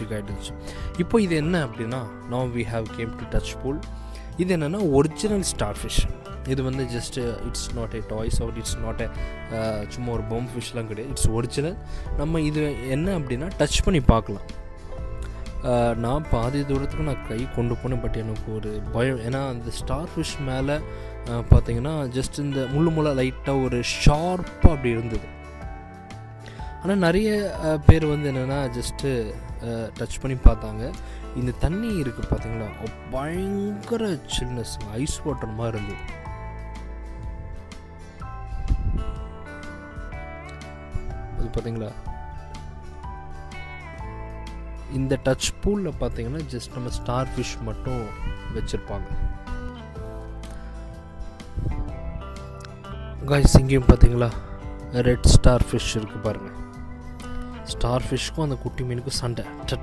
mistake ஆகிடுச்சு இப்போ இது என்ன அப்படின்னா no we have came to touch pool இது என்னென்னா ஒரிஜினல் ஸ்டார் ஃபிஷ் இது வந்து just it's not a toys out it's not a சும்மா ஒரு பொம் ஃபிஷ்லாம் கிடையாது இட்ஸ் ஒரிஜினல் நம்ம இது என்ன அப்படின்னா டச் பண்ணி பார்க்கலாம் ஆஹ் நான் பாதி தூரத்துக்கு நான் கை கொண்டு போனேன் பட் எனக்கு ஒரு பயம் ஏன்னா அந்த ஸ்டார் ஃபிஷ் மேலே பார்த்தீங்கன்னா ஜஸ்ட் இந்த முள்ளு முள்ள லைட்டாக ஒரு ஷார்ப்பாக அப்படி இருந்தது ஆனால் நிறைய ஆஹ் பேர் வந்து என்னென்னா ஜஸ்ட்டு டச் பண்ணி பார்த்தாங்க இந்த தண்ணி இருக்குது பார்த்தீங்களா பயங்கர சில்னஸ் ஐஸ் வாட்டர் மாதிரி இருந்தது அது பார்த்தீங்களா இந்த டச் பூலில் பார்த்தீங்கன்னா ஜஸ்ட் நம்ம ஸ்டார் ஃபிஷ் மட்டும் வச்சுருப்பாங்க காய்ஸ் இங்கேயும் பார்த்தீங்களா ரெட் ஸ்டார் ஃபிஷ் இருக்குது பாருங்கள் ஸ்டார் ஃபிஷ்க்கும் அந்த குட்டி மீனுக்கும் சண்டை